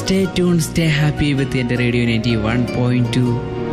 Stay tune stay happy with എന്റെ radio ninety one point two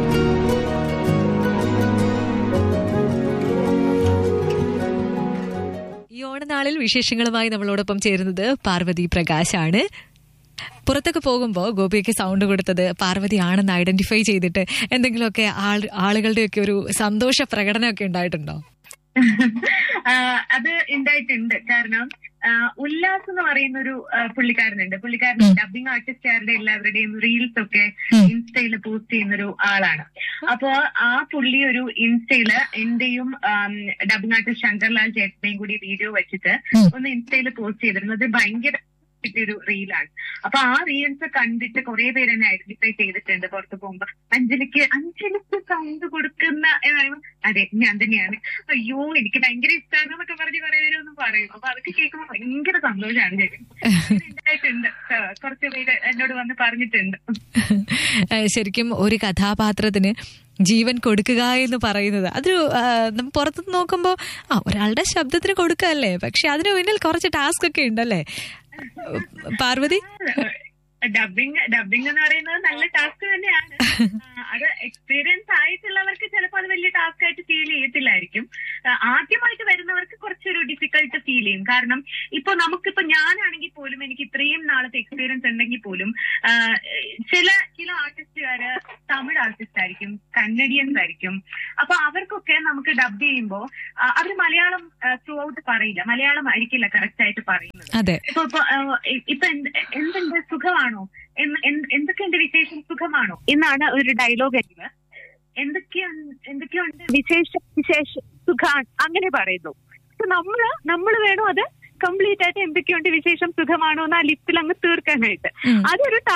ഈ ഓണനാളിൽ വിശേഷങ്ങളുമായി നമ്മളോടൊപ്പം ചേരുന്നത് പാർവതി പ്രകാശാണ് പുറത്തൊക്കെ പോകുമ്പോൾ ഗോപിയൊക്കെ സൗണ്ട് കൊടുത്തത് പാർവതി ആണെന്ന് ഐഡന്റിഫൈ ചെയ്തിട്ട് എന്തെങ്കിലുമൊക്കെ ആൾ ആളുകളുടെയൊക്കെ ഒരു സന്തോഷ പ്രകടനമൊക്കെ ഉണ്ടായിട്ടുണ്ടോ ആ, അത് ഉണ്ടായിട്ടുണ്ട് കാരണം ആ, ഉല്ലാസ് എന്ന് പറയുന്ന ഒരു ആ, പുള്ളിക്കാരനുണ്ട് പുള്ളിക്കാരൻ ഡബിങ് ആർട്ടിസ്റ്റുകാരുടെ എല്ലാവരുടെയും റീൽസ് ഒക്കെ ഇൻസ്റ്റയിൽ പോസ്റ്റ് ചെയ്യുന്ന ഒരു ആളാണ് അപ്പോ ആ പുള്ളി ഒരു ഇൻസ്റ്റയില് എന്റെയും ഡബിങ് ആർട്ടിസ്റ്റ് ശങ്കർലാൽ ചേട്ടനെയും കൂടി വീഡിയോ വെച്ചിട്ട് ഒന്ന് ഇൻസ്റ്റയിൽ പോസ്റ്റ് ചെയ്തിരുന്നു അത് ഭയങ്കര ഒരു റീലാണ് അപ്പൊ ആ റീൽസ് കണ്ടിട്ട് കുറെ പേര് എന്നെ ഐഡന്റിഫൈ ചെയ്തിട്ടുണ്ട് പുറത്ത് പോകുമ്പോ അഞ്ജലിക്ക് അഞ്ജലിക്ക് സൗണ്ട് കൊടുക്കുന്ന എന്ന് പറയുമ്പോ അതെ ഞാൻ തന്നെയാണ് അയ്യോ എനിക്ക് ഭയങ്കര ഇഷ്ടമാണ് എന്നൊക്കെ പറഞ്ഞ് കുറെ പേരൊന്നും പറയും അപ്പൊ അതൊക്കെ കേൾക്കുമ്പോ ഭയങ്കര സന്തോഷമാണ് ചേട്ടൻ ഉണ്ടായിട്ടുണ്ട് ആ, കുറച്ച് പേര് എന്നോട് വന്ന് പറഞ്ഞിട്ടുണ്ട് ഏഹ് ശരിക്കും ഒരു കഥാപാത്രത്തിന് ജീവൻ കൊടുക്കുക എന്ന് പറയുന്നത് അതൊരു നമ്മൾ പുറത്തുനിന്ന് നോക്കുമ്പോൾ ആ ഒരാളുടെ ശബ്ദത്തിന് കൊടുക്കല്ലേ പക്ഷെ അതിന് പിന്നിൽ കുറച്ച് ടാസ്ക് ഒക്കെ ഉണ്ടല്ലേ പാർവതി ഡബിങ് ഡബിങ് എന്ന് പറയുന്നത് നല്ല ടാസ്ക് തന്നെയാണ് ആ, അത് എക്സ്പീരിയൻസ് ആയിട്ടുള്ളവർക്ക് ചിലപ്പോൾ അത് വലിയ ടാസ്ക് ആയിട്ട് ഫീൽ ചെയ്യത്തില്ലായിരിക്കും ആ, ആദ്യമായിട്ട് വരുന്നവർക്ക് കുറച്ചൊരു ഡിഫിക്കൽട്ട് ഫീൽ ചെയ്യും കാരണം ഇപ്പൊ നമുക്കിപ്പോ ഞാനാണെങ്കിൽ പോലും എനിക്ക് ഇത്രയും നാളത്തെ എക്സ്പീരിയൻസ് ഉണ്ടെങ്കിൽ പോലും ആ, ചില ചില ആർട്ടിസ്റ്റുകാര് തമിഴ് ആർട്ടിസ്റ്റ് ആയിരിക്കും കന്നഡിയൻസ് ആയിരിക്കും അപ്പൊ അവർക്കൊക്കെ നമുക്ക് ഡബ് ചെയ്യുമ്പോൾ അവർ മലയാളം ത്രൂ ഔട്ട് പറയില്ല മലയാളം ആയിരിക്കില്ല കറക്റ്റ് ആയിട്ട് പറയുന്നത് അതെ ഇപ്പൊ ഇപ്പൊ ആ, ഇപ്പൊ എന്ത് എന്തുണ്ട് സുഖമാണോ എന്ന് എന്ത് എന്തൊക്കെയുണ്ട് വിശേഷം സുഖമാണോ എന്നാണ് ഒരു ഡയലോഗ് ആയിട്ട് എന്തൊക്കെയുണ്ട് എന്തൊക്കെയുണ്ട് വിശേഷം വിശേഷം സുഖാണ് അങ്ങനെ പറയുന്നു അപ്പൊ നമ്മള് നമ്മൾ വേണം അത് കംപ്ലീറ്റ് ആയിട്ട് എന്തൊക്കെയുണ്ട് വിശേഷം സുഖമാണോ എന്ന് ആ ലിസ്റ്റിൽ അങ്ങ് തീർക്കാനായിട്ട് ഉം. അതൊരു